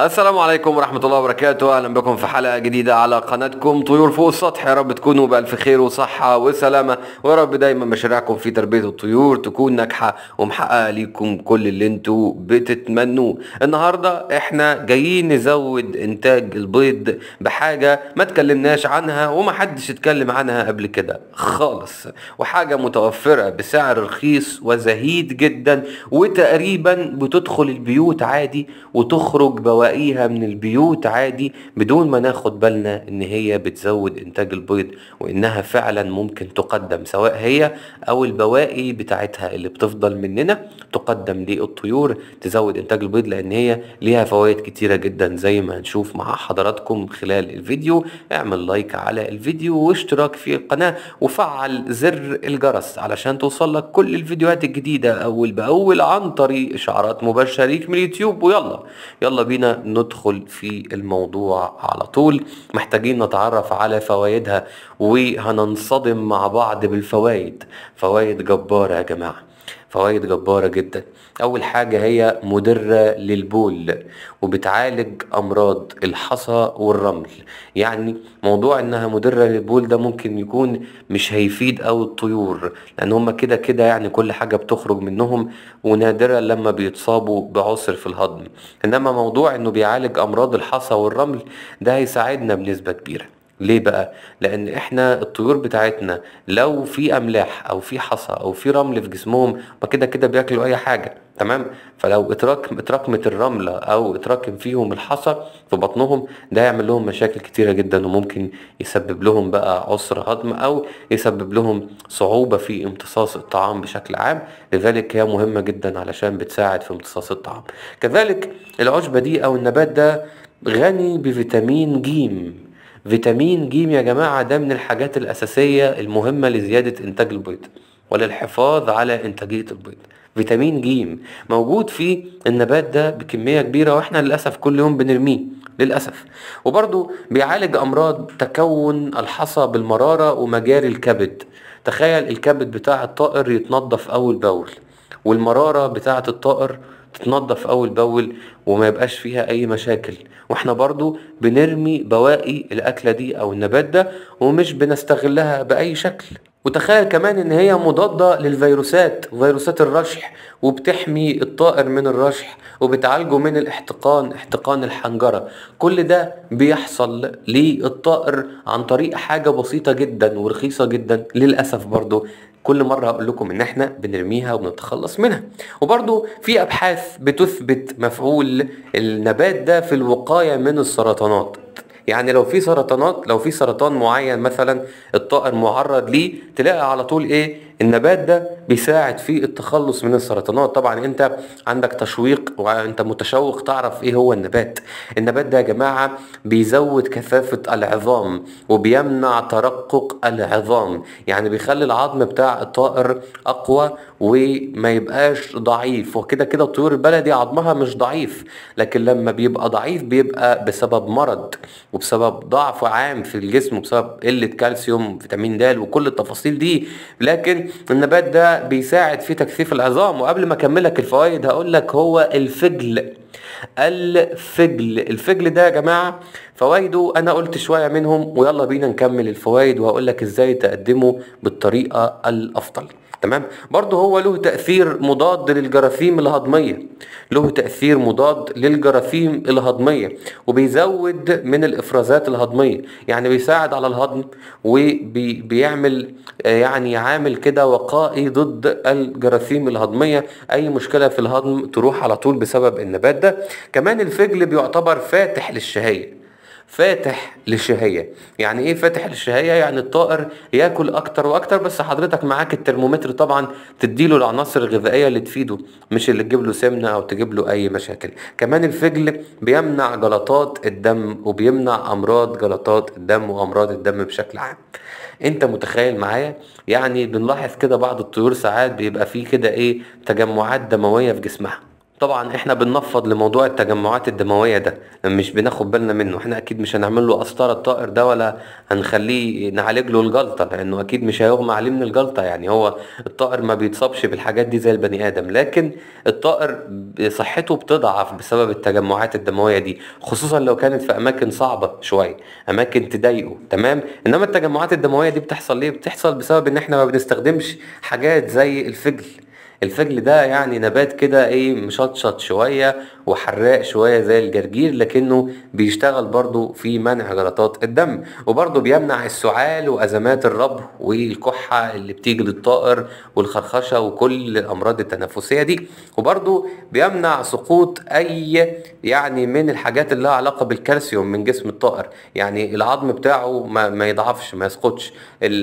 السلام عليكم ورحمة الله وبركاته أهلا بكم في حلقة جديدة على قناتكم طيور فوق السطح يا رب تكونوا بألف خير وصحة وسلامة ويا رب دايما مشاريعكم في تربية الطيور تكون ناجحة ومحققة ليكم كل اللي انتوا بتتمنوه النهاردة احنا جايين نزود انتاج البيض بحاجة ما تكلمناش عنها وما حدش اتكلم عنها قبل كده خالص وحاجة متوفرة بسعر رخيص وزهيد جدا وتقريبا بتدخل البيوت عادي وتخرج بواقيها من البيوت عادي بدون ما ناخد بالنا ان هي بتزود انتاج البيض وانها فعلا ممكن تقدم سواء هي او البواقي بتاعتها اللي بتفضل مننا تقدم للطيور تزود انتاج البيض لان هي ليها فوائد كتيرة جدا زي ما هنشوف مع حضراتكم خلال الفيديو اعمل لايك على الفيديو واشتراك في القناة وفعل زر الجرس علشان توصلك كل الفيديوهات الجديدة اول باول عن طريق اشعارات مباشرة ليك من اليوتيوب ويلا يلا بينا ندخل في الموضوع على طول محتاجين نتعرف على فوائدها وهننصدم مع بعض بالفوائد فوائد جبارة يا جماعة فوائد جبارة جدا أول حاجة هي مدرة للبول وبتعالج أمراض الحصى والرمل يعني موضوع إنها مدرة للبول ده ممكن يكون مش هيفيد أوي الطيور لأن هما كده كده يعني كل حاجة بتخرج منهم ونادرا لما بيتصابوا بعسر في الهضم إنما موضوع إنه بيعالج أمراض الحصى والرمل ده هيساعدنا بنسبة كبيرة ليه بقى؟ لأن إحنا الطيور بتاعتنا لو في أملاح أو في حصى أو في رمل في جسمهم ما كده كده بياكلوا أي حاجة تمام؟ فلو اتراكم اتراكمت الرملة أو اتراكم فيهم الحصى في بطنهم ده يعمل لهم مشاكل كتيرة جدا وممكن يسبب لهم بقى عسر هضم أو يسبب لهم صعوبة في امتصاص الطعام بشكل عام لذلك هي مهمة جدا علشان بتساعد في امتصاص الطعام كذلك العشبة دي أو النبات ده غني بفيتامين جيم فيتامين ج يا جماعة ده من الحاجات الأساسية المهمة لزيادة إنتاج البيض وللحفاظ على إنتاجية البيض فيتامين ج موجود في النبات ده بكمية كبيرة واحنا للأسف كل يوم بنرميه للأسف وبرضو بيعالج أمراض تكون الحصى بالمرارة ومجاري الكبد تخيل الكبد بتاع الطائر يتنضف أول بأول والمرارة بتاعة الطائر تتنضف اول باول وما يبقاش فيها اي مشاكل واحنا برضو بنرمي بواقي الاكلة دي او النبات ده ومش بنستغلها باي شكل وتخيل كمان ان هي مضادة للفيروسات فيروسات الرشح وبتحمي الطائر من الرشح وبتعالجه من الاحتقان احتقان الحنجرة كل ده بيحصل للطائر عن طريق حاجة بسيطة جدا ورخيصة جدا للأسف برضو كل مرة هقول لكم ان احنا بنرميها وبنتخلص منها وبرضو في ابحاث بتثبت مفعول النبات ده في الوقاية من السرطانات يعني لو في سرطانات لو في سرطان معين مثلا الطائر معرض ليه تلاقي على طول ايه النبات ده بيساعد في التخلص من السرطانات طبعا انت عندك تشويق وانت متشوق تعرف ايه هو النبات النبات ده يا جماعة بيزود كثافة العظام وبيمنع ترقق العظام يعني بيخلي العظم بتاع الطائر اقوى وما يبقاش ضعيف وكده كده الطيور البلدي عظمها مش ضعيف لكن لما بيبقى ضعيف بيبقى بسبب مرض وبسبب ضعف عام في الجسم وبسبب قلة كالسيوم فيتامين د وكل التفاصيل دي لكن النبات ده بيساعد في تكثيف العظام وقبل ما اكملك الفوائد هقول لك هو الفجل الفجل الفجل ده يا جماعة فوائده انا قلت شوية منهم ويلا بينا نكمل الفوائد وهقول لك ازاي تقدمه بالطريقة الافضل تمام برضه هو له تأثير مضاد للجراثيم الهضمية له تأثير مضاد للجراثيم الهضمية وبيزود من الإفرازات الهضمية يعني بيساعد على الهضم وبيعمل يعني عامل كده وقائي ضد الجراثيم الهضمية أي مشكلة في الهضم تروح على طول بسبب النبات ده كمان الفجل بيعتبر فاتح للشهية فاتح للشهية يعني ايه فاتح للشهية يعني الطائر ياكل اكتر واكتر بس حضرتك معاك الترمومتر طبعا تديله العناصر الغذائية اللي تفيده مش اللي تجيب له سمنة او تجيب له اي مشاكل كمان الفجل بيمنع جلطات الدم وبيمنع امراض جلطات الدم وامراض الدم بشكل عام انت متخيل معايا يعني بنلاحظ كده بعض الطيور ساعات بيبقى فيه كده ايه تجمعات دموية في جسمها طبعا احنا بننفض لموضوع التجمعات الدمويه ده مش بناخد بالنا منه احنا اكيد مش هنعمل له قسطره الطائر ده ولا هنخليه نعالج له الجلطه لانه اكيد مش هيغمى عليه من الجلطه يعني هو الطائر ما بيتصابش بالحاجات دي زي البني ادم لكن الطائر صحته بتضعف بسبب التجمعات الدمويه دي خصوصا لو كانت في اماكن صعبه شويه اماكن تضايقه تمام انما التجمعات الدمويه دي بتحصل ليه بتحصل بسبب ان احنا ما بنستخدمش حاجات زي الفجل الفجل ده يعني نبات كده ايه مشطشط شوية وحراق شوية زي الجرجير لكنه بيشتغل برضو في منع جلطات الدم وبرضو بيمنع السعال وأزمات الربو والكحة اللي بتيجي للطائر والخرخشة وكل الأمراض التنفسية دي وبرضو بيمنع سقوط أي يعني من الحاجات اللي لها علاقة بالكالسيوم من جسم الطائر يعني العظم بتاعه ما, ما يضعفش ما يسقطش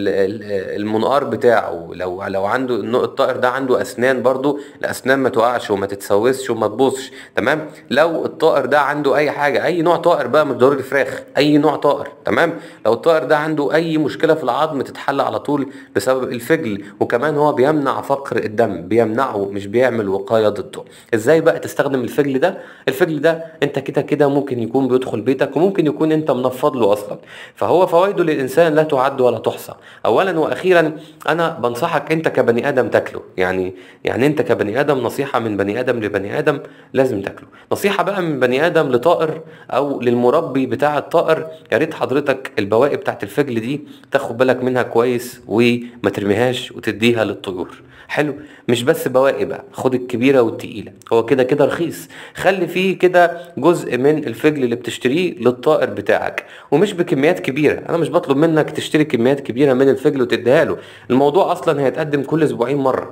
المنقار بتاعه لو لو عنده الطائر ده عنده أسنان برضو الأسنان ما تقعش وما تتسوسش وما تبوظش تمام تمام لو الطائر ده عنده اي حاجه اي نوع طائر بقى مش ضروري فراخ اي نوع طائر تمام لو الطائر ده عنده اي مشكله في العظم تتحل على طول بسبب الفجل وكمان هو بيمنع فقر الدم بيمنعه مش بيعمل وقايه ضده ازاي بقى تستخدم الفجل ده الفجل ده انت كده كده ممكن يكون بيدخل بيتك وممكن يكون انت منفض له اصلا فهو فوائده للانسان لا تعد ولا تحصى اولا واخيرا انا بنصحك انت كبني ادم تاكله يعني يعني انت كبني ادم نصيحه من بني ادم لبني ادم لازم تاكله تاكله نصيحة بقى من بني آدم لطائر أو للمربي بتاع الطائر يا ريت حضرتك البواقي بتاعت الفجل دي تاخد بالك منها كويس وما ترميهاش وتديها للطيور حلو مش بس بواقي بقى خد الكبيرة والتقيلة هو كده كده رخيص خلي فيه كده جزء من الفجل اللي بتشتريه للطائر بتاعك ومش بكميات كبيرة انا مش بطلب منك تشتري كميات كبيرة من الفجل وتديها له الموضوع اصلا هيتقدم كل اسبوعين مرة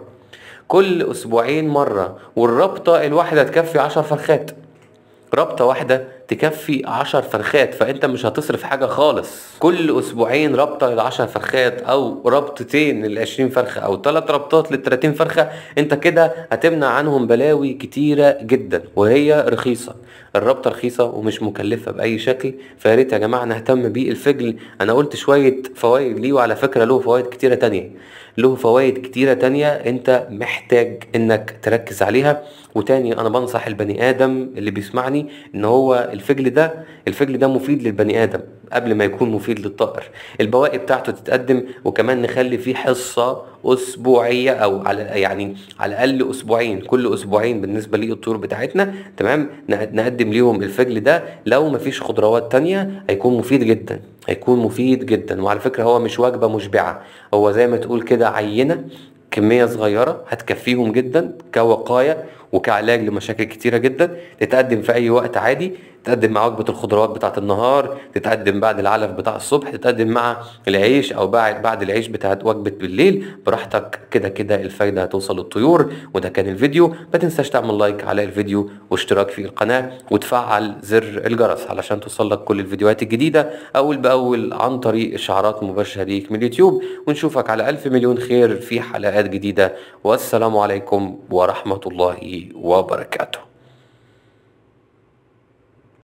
كل اسبوعين مرة والرابطة الواحدة تكفي عشر فرخات رابطة واحدة تكفي عشر فرخات فانت مش هتصرف حاجة خالص كل اسبوعين رابطة للعشر فرخات او رابطتين للعشرين فرخة او ثلاث رابطات للتلاتين فرخة انت كده هتمنع عنهم بلاوي كتيرة جدا وهي رخيصة الرابطة رخيصة ومش مكلفة بأي شكل فياريت يا جماعة نهتم بيه الفجل أنا قلت شوية فوائد ليه وعلى فكرة له فوائد كتيرة تانية له فوائد كتيرة تانية انت محتاج انك تركز عليها وتاني انا بنصح البني ادم اللي بيسمعني ان هو الفجل ده الفجل ده مفيد للبني ادم قبل ما يكون مفيد للطائر البواقي بتاعته تتقدم وكمان نخلي فيه حصة اسبوعية او على يعني على الاقل اسبوعين كل اسبوعين بالنسبة للطيور بتاعتنا تمام نقدم ليهم الفجل ده لو مفيش خضروات تانية هيكون مفيد جدا هيكون مفيد جدا وعلى فكرة هو مش وجبة مشبعة هو زي ما تقول كده عينة كمية صغيرة هتكفيهم جدا كوقاية وكعلاج لمشاكل كتيرة جدا تتقدم في أي وقت عادي تتقدم مع وجبة الخضروات بتاعة النهار تتقدم بعد العلف بتاع الصبح تتقدم مع العيش أو بعد بعد العيش بتاعة وجبة بالليل براحتك كده كده الفايدة هتوصل للطيور وده كان الفيديو ما تنساش تعمل لايك على الفيديو واشتراك في القناة وتفعل زر الجرس علشان توصل لك كل الفيديوهات الجديدة أول بأول عن طريق إشعارات مباشرة ليك من اليوتيوب ونشوفك على ألف مليون خير في حلقات جديدة والسلام عليكم ورحمة الله وبركاته